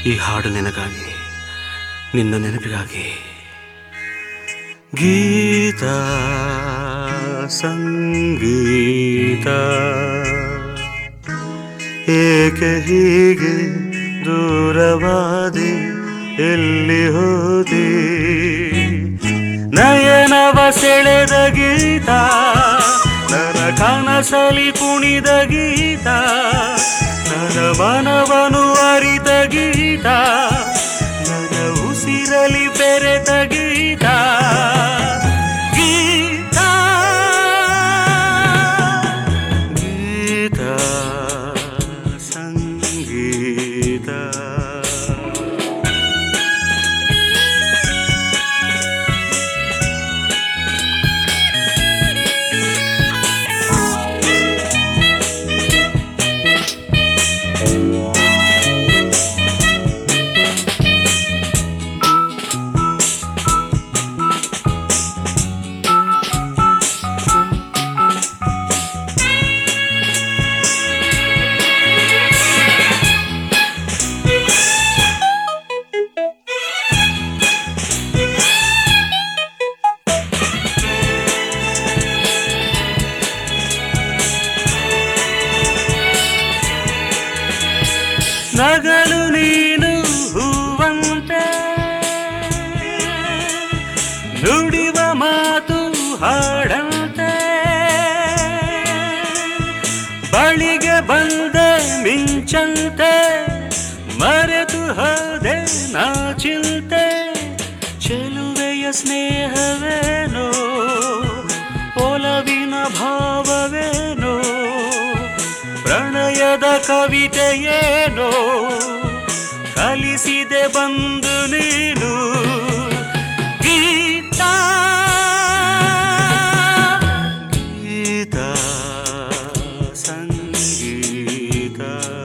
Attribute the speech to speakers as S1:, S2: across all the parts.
S1: ಈ ಹಾಡು ನಿನಗಾಗಿ ನಿನ್ನ ನೆನಪಿಗಾಗಿ ಗೀತ ಸಂಗೀತ ಏಕೆ ಹೀಗೆ ದೂರವಾದಿ ಎಲ್ಲಿ ಹೋದಿ ನಯನವ ಸೆಳೆದ ಗೀತ ನರ ಕನಸಲಿ ಕುಣಿದ ಗೀತ ನರ ಮನವನು ಅರಿತ ಗೀತ ನನ್ನ ಉಸಿರಲಿ ಬೆರೆತ ಗೀತ ಗೀತ ಗೀತ ಸಂಗೀತ ನಗಲು ನೀನು ಹೂವಂತೆ ನುಡಿವ ಮಾತು ಹಾಡಂತೆ ಬಳಿಗೆ ಬಂದೆ ಮಿಂಚಂತೆ ಮರೆತು ಹೋದೆ ನಾ ಚಿಂತೆ ಚೆಲುವೆಯ ಸ್ನೇಹವೇನೋ ಒಲವಿನ ಭಾವವೇನೋ ಪ್ರಣಯದ ಕವಿತೆಯೇನೋ ಕಲಿಸಿದೆ ಬಂದು ನೀನು ಗೀತ ಗೀತ ಸಂಗೀತ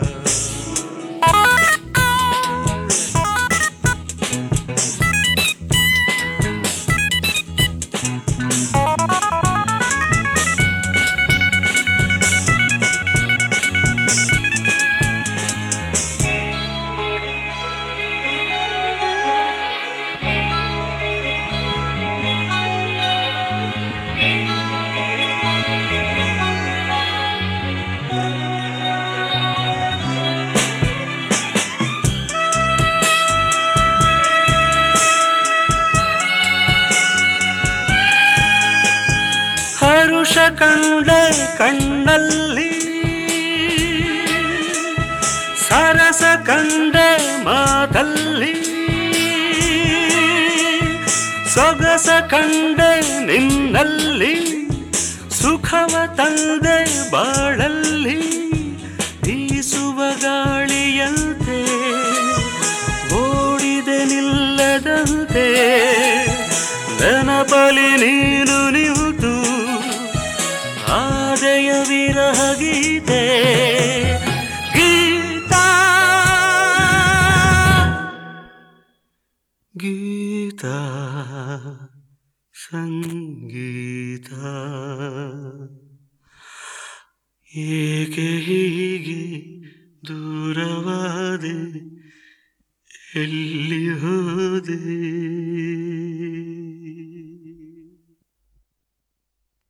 S1: ಹರುಷ ಕಂಡೆ ಕಣ್ಣಲ್ಲಿ ಸರಸ ಕಂಡೆ ಮಾತಲ್ಲಿ ಸೊಗಸ ಕಂಡೆ ನಿನ್ನಲ್ಲಿ ಸುಖವ ತಂದೆ ಬಾಳಲ್ಲಿ ಬೀಸುವ ಗಾಳಿಯಂತೆ ಓಡಿದೆ ನಿಲ್ಲದಂತೆ ನೆನಪಲಿ ನೀನು ನಿಂತು ಆದಯ ವಿರಹ ಗೀತೆ ಗೀತ ಗೀತ ಸಂಗೀತ ಏಕೆ ಹೀಗೆ ದೂರವಾದೆ ಎಲ್ಲಿ ಹೋದೆ